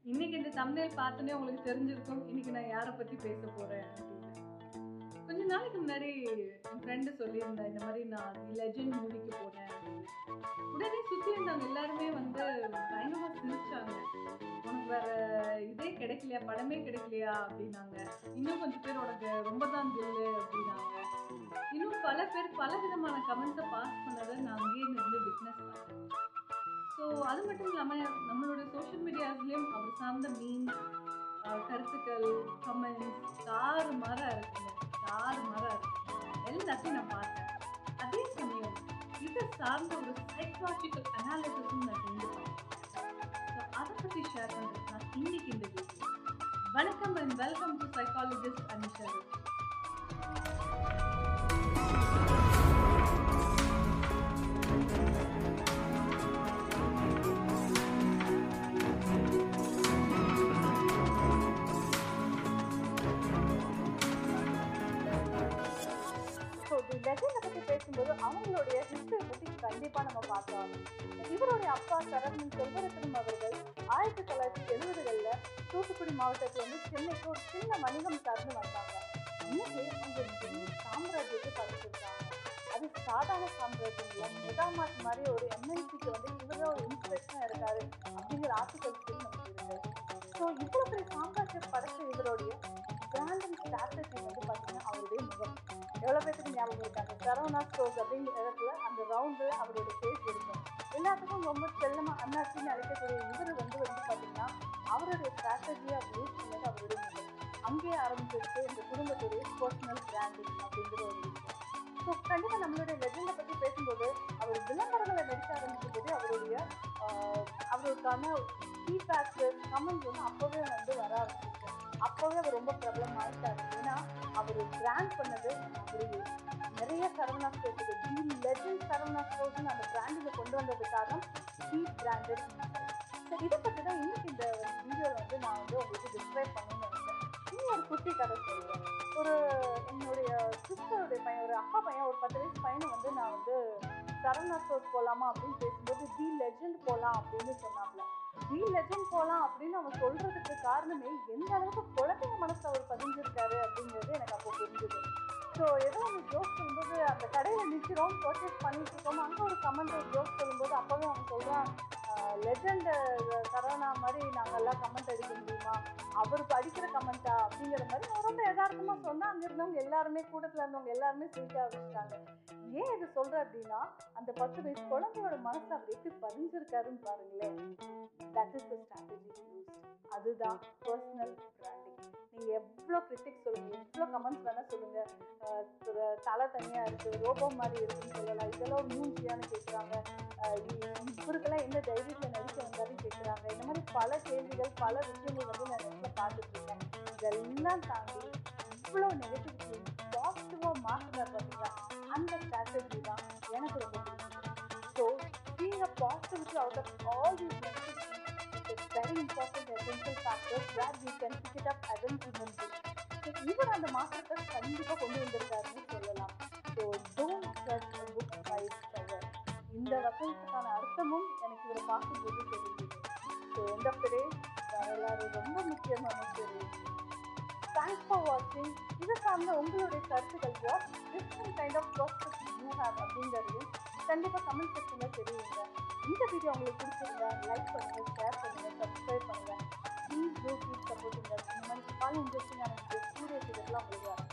இன்னைக்கு இந்த தம்ப்நெயில் பார்த்தோன்னே உங்களுக்கு தெரிஞ்சிருக்கும் இன்னைக்கு நான் யாரை பத்தி பேச போறேன் அப்படின்னு கொஞ்ச நாளைக்கு முன்னாடி என் ஃப்ரெண்டு சொல்லியிருந்தேன் இந்த மாதிரி நான் லெஜெண்ட் மூவிக்கு போனேன் அப்படின்னு. உடனே சுத்தி இருந்தவங்க எல்லாருமே வந்து பயங்கரமா சிரிச்சாங்க உனக்கு வேற இதே கிடைக்கலையா படமே கிடைக்கலையா அப்படின்னாங்க இன்னும் கொஞ்சம் பேர் உனக்கு ரொம்ப தான் தில்லு அப்படின்னாங்க இன்னும் பல பேர் பல விதமான கமெண்ட்ஸை பாஸ் பண்ணதை நான் அங்கேயே இருந்து விட்னஸ் பண்ணேன் ஸோ அது மட்டும் இல்லாமல் நம்மளோட சோஷியல் மீடியாஸ்லேயும் அவர் சார்ந்த மீன் கருத்துக்கள் கமெண்ட்ஸ் தாறு மாற இருக்குங்க தாறு மாற இருக்கு எல்லாத்தையும் நான் பார்த்தேன் அதே சமயம் இதை சார்ந்த ஒரு சைக்காலஜிக்கல் அனாலிசிஸும் நான் செஞ்சு பார்த்தேன் ஸோ அதை பற்றி ஷேர் பண்ணுறது நான் இன்னைக்கு இந்த வீடியோ வணக்கம் and welcome to psychologist Anisha so the லெஜெண்டை பற்றி பேசும்போது அவங்களுடைய ஹிஸ்டரி பற்றி கண்டிப்பாக நம்ம பார்த்தோம் இவருடைய அப்பா சரவணன் செல்வரத்னம் அவர்கள் ஆயிரத்தி தொள்ளாயிரத்தி எழுபதுகளில் தூத்துக்குடி மாவட்டத்தில் வந்து சென்னைக்கு ஒரு சின்ன வணிகம் சார்ந்து வந்தாங்க இன்னைக்கு அவங்க பெரிய சாம்ராஜ்யத்தை படைச்சிருக்காங்க அது சாதாரண சாம்ராஜ்யம் இல்லை மெகாமார்ட் மாதிரி ஒரு எம்என்சிக்கு வந்து இவரே ஒரு இன்ஸ்பிரேஷனாக இருக்காரு அப்படிங்கிற ஆர்டிகல்ஸ் நமக்கு இருக்கு ஸோ இவ்வளோ பெரிய சாம்ராஜ்யம் படைச்ச இவருடைய பிராண்ட் அண்ட் ஸ்ட்ராட்டஜி வந்து பார்த்தீங்கன்னா அவருடைய முகம் எவ்வளோ பேருக்கு ஞாபகம் இருக்காங்க சரவணா ஸ்டோர்ஸ் அப்படிங்கிற இடத்துல அந்த ரவுண்டில் அவருடைய ஃபேஸ் இருக்கும் எல்லாத்துக்கும் ரொம்ப செல்லமாக அண்ணாச்சின்னு அழைக்கக்கூடிய இவர் வந்து வந்து பார்த்தீங்கன்னா அவருடைய ஸ்ட்ராட்டஜியை யூஸ் பண்ணது அவருடைய முகம் அங்கேயே ஆரம்பிச்சிருக்கு இந்த குடும்பத்துடைய பர்சனல் பிராண்டிங் அப்படிங்கிற ஒரு விஷயம் ஸோ கண்டிப்பாக நம்மளுடைய லெஜெண்டை பற்றி பேசும்போது அவர் விளம்பரங்களை நடிக்க ஆரம்பிக்கும்போது அவருடைய ஆஹ், அவருக்கான ஃபீட்பேக்ஸு கமெண்ட் வந்து அப்போவே வந்து வர ஆரம்பிச்சிருக்கு அப்போவே அவர் ரொம்ப பிரபலம் ஆயிட்டாரு ஏன்னா அவர் பிராண்ட் பண்ணது அவரு நிறைய சரவணா ஸ்டோர்ஸுக்கு தி லெஜண்ட் சரவணா ஸ்டோர்ஸ்னு அந்த பிராண்டில் கொண்டு வந்தது காரணம் தி பிராண்டட் ஸோ இதை பற்றி தான் இன்னைக்கு இந்த வீடியோவில் வந்து நான் வந்து உங்களுக்கு டிஸ்கிரைப் பண்ணணும்னு நினைக்கிறேன் இன்னும் ஒரு குட்டி கதை சொல்லுவேன் ஒரு என்னுடைய சிஸ்டருடைய பையன் ஒரு அப்பா பையன் ஒரு பத்து வயசு பையனை வந்து நான் வந்து சரவணா ஸ்டோர்ஸ் போகலாமா அப்படின்னு பேசும்போது தி லெஜண்ட் போகலாம் அப்படின்னு சொன்னாப்ல தி லெஜண்ட் போகலாம் அப்படின்னு அவன் சொல்றதுக்கு காரணமே எந்த அளவுக்கு குழந்தைங்க மனசுல அவர் பதிஞ்சிருக்காரு அப்படிங்கிறது எனக்கு அப்போ புரிஞ்சுது ஸோ ஏதோ ஒன்று ஜோக் சொல்லும்போது அந்த கடையில் நிற்கிறோம் பர்ச்சேஸ் பண்ணிட்டு இருக்கோம் அங்கே ஒரு கமெண்ட் ஒரு ஜோக் சொல்லும்போது அப்போவே அவன் சொல்கிறான் லெஜண்ட் கரோனா மாதிரி நாங்கெல்லாம் கமெண்ட் அடிக்க முடியுமா அவர் படிக்கிற கமெண்ட்டா அப்படிங்கிற மாதிரி அவன் ரொம்ப யதார்த்தமாக சொன்னால் அங்கே இருந்தவங்க எல்லாருமே கூட்டத்தில் இருந்தவங்க எல்லாருமே சிரிக்க ஆரம்பிச்சிட்டாங்க ஏன் இது சொல்ற அப்படின்னா அந்த பத்து வயசு குழந்தையோட மனசு அவர் எப்படி பதிஞ்சிருக்காருன்னு பாருங்களேன் that is the strategy use அதுதான் பர்சனல் பிராண்டிங் நீங்கள் எவ்வளோ கிரிட்டிக் சொல்லுங்க எவ்வளோ கமெண்ட்ஸ் வேணால் சொல்லுங்கள் தலை தனியாக இருக்குது ரோபோ மாதிரி இருக்குன்னு சொல்லலாம் இதெல்லாம் மூஞ்சியான்னு கேட்குறாங்க இவருக்கெல்லாம் என்ன தைரியத்தில் நடிக்க வந்தாலும் கேட்குறாங்க இந்த மாதிரி பல கேள்விகள் பல விஷயங்கள் வந்து நான் நெட்டில் பார்த்துட்டு இருக்கேன் இதெல்லாம் தாண்டி இவ்வளோ நெகட்டிவிட்டி பாசிட்டிவாக மாற்றினார் பார்த்தீங்களா அந்த ஸ்ட்ராட்டஜி தான் எனக்கு ரொம்ப பிடிக்கும் so being a positivity out of all these negativity is a very important essential factor where we can pick it up as an human being. So இவர் அந்த மாற்றத்தை கண்டிப்பாக கொண்டு வந்திருக்காருன்னு சொல்லலாம் so don't judge a book by its cover இந்த வசனத்துக்கான அர்த்தமும் எனக்கு இவரை பார்க்கும்போது தெரியுது so end of the day வரலாறு ரொம்ப முக்கியமான தெரியும் தேங்க்ஸ் ஃபார் வாட்சிங் இது சார்ந்த உங்களுடைய கருத்துக்கள் what different kind of prospect you have அப்படிங்கிறதையும் கண்டிப்பாக கமெண்ட் செக்ஷனில் தெரியுங்க இந்த வீடியோ உங்களுக்கு பிடிச்சிருந்தா லைக் பண்ணுங்கள் ஷேர் பண்ணுங்கள் சப்ஸ்கிரைப் பண்ணுங்கள் ப்ளீஸ் டூ கீப் சப்போர்ட்டிங் இந்த மாதிரி பல இன்ட்ரெஸ்டிங்கான வீடியோஸ் சீரியஸ் இதெல்லாம் உங்களுக்கு வரும்